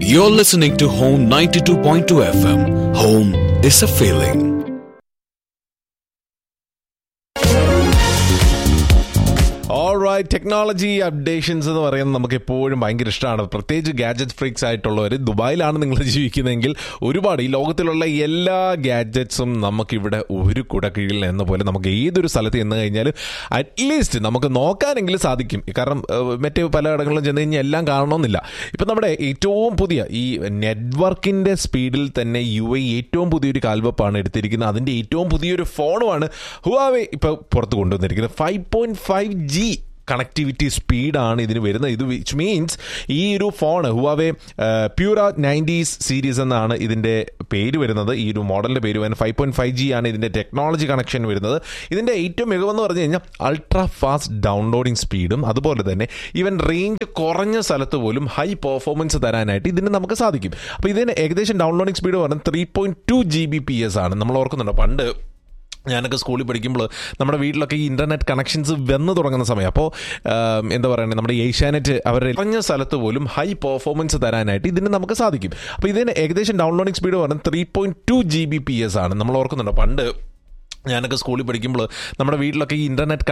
You're listening to Home 92.2 FM. Home is a feeling. Alright technology updations എന്ന് പറയുന്നത് നമുക്ക് എപ്പോഴും ഭയങ്കര ഇഷ്ടമാണ് പ്രത്യേകിച്ച് ഗാഡ്ജറ്റ് ഫ്രീക്സ് ആയിട്ടുള്ളവർ ദുബായിലാണ് നിങ്ങൾ ജീവിക്കുന്നതെങ്കിൽ ഒരുപാട് ഈ ലോകത്തിലുള്ള എല്ലാ ഗാഡ്ജറ്റ്സും നമുക്കിവിടെ ഒരു കുടക്കീഴിൽ എന്ന പോലെ നമുക്ക് ഏതൊരു സ്ഥലത്ത് ചെന്ന് കഴിഞ്ഞാൽ അറ്റ്ലീസ്റ്റ് നമുക്ക് നോക്കാനെങ്കിലും സാധിക്കും കാരണം ഏഹ്, മറ്റ് പലയിടങ്ങളിലും ചെന്ന് കഴിഞ്ഞാൽ എല്ലാം കാണണമെന്നില്ല ഇപ്പം നമ്മുടെ ഏറ്റവും പുതിയ ഈ നെറ്റ്വർക്കിൻ്റെ സ്പീഡിൽ തന്നെ യു എ ഏറ്റവും പുതിയൊരു കാൽവെപ്പാണ് എടുത്തിരിക്കുന്നത് അതിൻ്റെ ഏറ്റവും പുതിയൊരു ഫോണുമാണ് ഹുവാവേ ഇപ്പോൾ പുറത്ത് കൊണ്ടുവന്നിരിക്കുന്നത് five point five G connectivity സ്പീഡാണ് ഇതിന് വരുന്നത് ഇത് വിച്ച് മീൻസ് ഈ ഒരു phone Huawei Pura nineties series എന്നാണ് ഇതിൻ്റെ പേര് വരുന്നത് ഈ ഒരു മോഡലിൻ്റെ പേര് വരുന്നത് ഫൈവ് പോയിൻറ്റ് ഫൈവ് ജി ആണ് ഇതിൻ്റെ ടെക്നോളജി കണക്ഷൻ വരുന്നത് ഇതിൻ്റെ ഏറ്റവും മികവെന്ന് പറഞ്ഞു കഴിഞ്ഞാൽ അൾട്രാ ഫാസ്റ്റ് ഡൗൺലോഡിംഗ് സ്പീഡും അതുപോലെ തന്നെ ഈവൻ റേഞ്ച് കുറഞ്ഞ സ്ഥലത്ത് പോലും ഹൈ പെർഫോമൻസ് തരാനായിട്ട് ഇതിന് നമുക്ക് സാധിക്കും അപ്പോൾ ഇതിന് ഏകദേശം ഡൗൺലോഡിംഗ് സ്പീഡ് പറഞ്ഞാൽ three point two G B P S ആണ് നമ്മൾ ഓർക്കുന്നുണ്ടോ പണ്ട് ഞാനൊക്കെ സ്കൂളിൽ പഠിക്കുമ്പോൾ നമ്മുടെ വീട്ടിലൊക്കെ ഈ ഇൻ്റർനെറ്റ് കണക്ഷൻസ് വന്നു തുടങ്ങുന്ന സമയം അപ്പോൾ എന്താ പറയുക നമ്മുടെ ഏഷ്യാനെറ്റ് അവരുടെ കുറഞ്ഞ സ്ഥലത്ത് പോലും ഹൈ പെർഫോമൻസ് തരാനായിട്ട് ഇതിന് നമുക്ക് സാധിക്കും അപ്പോൾ ഇതിന് ഏകദേശം ഡൗൺലോഡിംഗ് സ്പീഡ് പറഞ്ഞാൽ three point two G B P S ആണ് നമ്മൾ ഓർക്കുന്നുണ്ടോ പണ്ട് ഞാനൊക്കെ സ്കൂളിൽ പഠിക്കുമ്പോൾ നമ്മുടെ വീട്ടിലൊക്കെ ഈ ഇൻ്റർനെറ്റ്